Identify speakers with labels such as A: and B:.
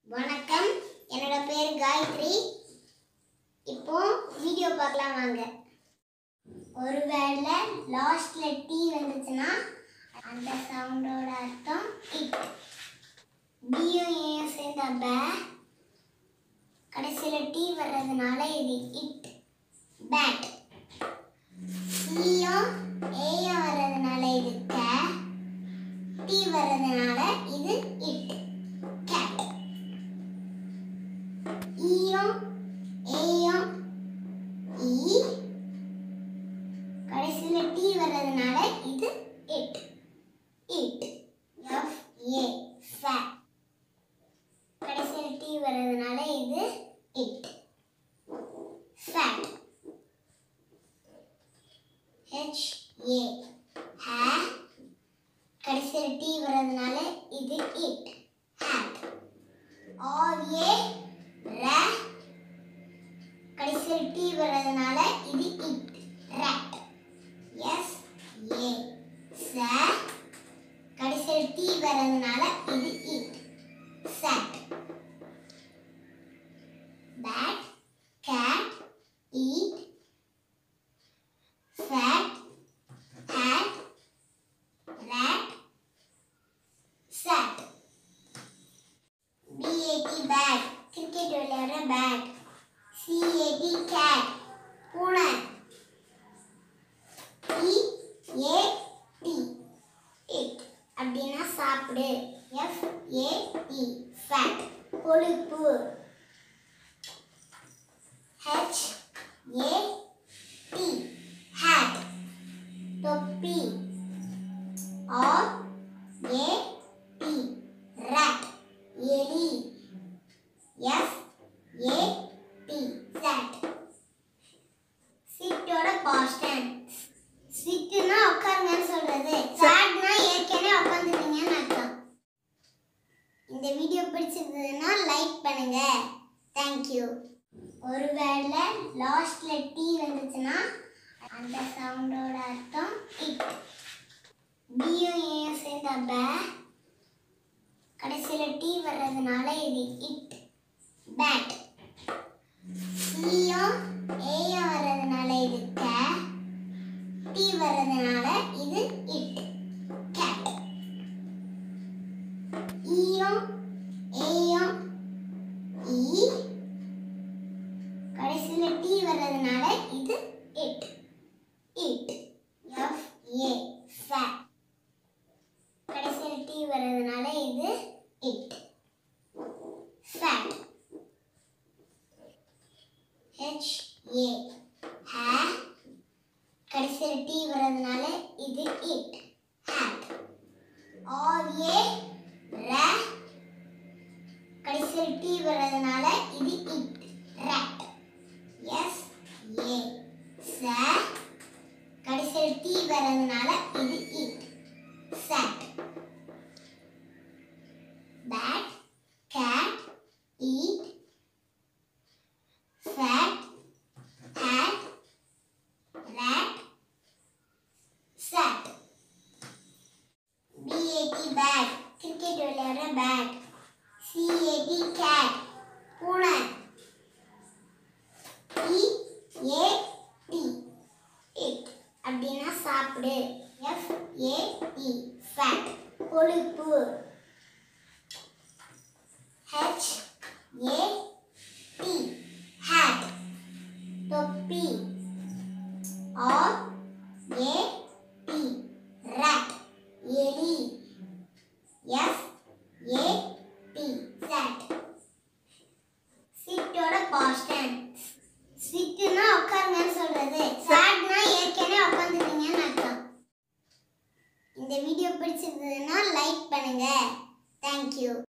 A: வணக்கம் என்னோட பேர் காயத்ரி இப்போ வீடியோ பார்க்கலாம் வாங்க ஒருவேளை லாஸ்ட்ல டீ வந்துச்சுன்னா அந்த சவுண்டோட அர்த்தம் இட் பியும் ஏயும் சேர்ந்த பே கடைசியில் டீ வர்றதுனால இது இட் பேட் சியும் ஏயும் வர்றதுனால இது கே டீ வர்றதுனால இது இட் கேட் ஈயும் ஏயும் ஈ கடைசியில் டீ வர்றதுனால இது இட் இட் எஃப் ஏ ஃபே கடைசியில் டீ வர்றதுனால இது it fat H A hat கடைசியில் டீ வர்றதுனால இது it hat R A rat கடைசியில் டீ வர்றதுனால இது இட் ரேட் எஸ் ஏ ச கடைசியில் டீ வர்றதுனால இது it sat bat cat eat fat hat rat sat BAT bat cricket விளையாடுற பேட் CAT cat பூனை EAT it அப்படின்னா சாப்பிடு FAT fat கொழுப்பு HAT hat தொப்பி R A T rat எலி F A T sat சிட்டோட பாஸ்டன் சிட்டுனா உட்காருங்கன்னு சொல்றது சாட்னா ஏற்கனவே உட்காந்துட்டீங்கன்னு அர்த்தம் இந்த வீடியோ பிடிச்சிருந்ததுன்னா லைக் பண்ணுங்க தேங்க்யூ ஒருவேளை லாஸ்ட்ல டீ வந்துச்சுன்னா அந்த சவுண்டோட அர்த்தம் இட் பியும் ஏயும் சேர்ந்த பே கடைசியில் டீ வர்றதுனால இது இட் பேட் சியும் ஏயும் வர்றதுனால இது கே டீ வர்றதுனால இது இட் கேட் ஈயும் ஏயும் ஈ கடைசியில் டீ வர்றதுனால இது இட் இட் எஃப் ஏ ஃபே கடைசியில் டீ வர்றதுனால இது it fat H A hat கடைசியில் டீ வர்றதுனால இது it hat R A rat கடைசியில் டீ வர்றதுனால இது இட் ரேட் எஸ் ஏ ச கடைசியில் டீ வர்றதுனால இது it sat bat cat eat fat hat rat sat BAT bat cricket விளையாடுற பேட் CAT cat பூனை EAT it அப்படின்னா சாப்பிடு எஃப் ஏ இ ஃபேட் கொழுப்பு ஹெச் ஏ டி ஹேட் தொப்பி ஆர் ஏ டி ரேட் எலி எஃப் ஏ டி சாட் சிட்டோட past tense சிட்டுனா உட்காருங்கன்னு சொல்றது சாட்னா ஏற்கனவே உட்காந்துட்டீங்கன்னு அர்த்தம் இந்த வீடியோ பிடிச்சிருந்ததுன்னா லைக் பண்ணுங்க தேங்க்யூ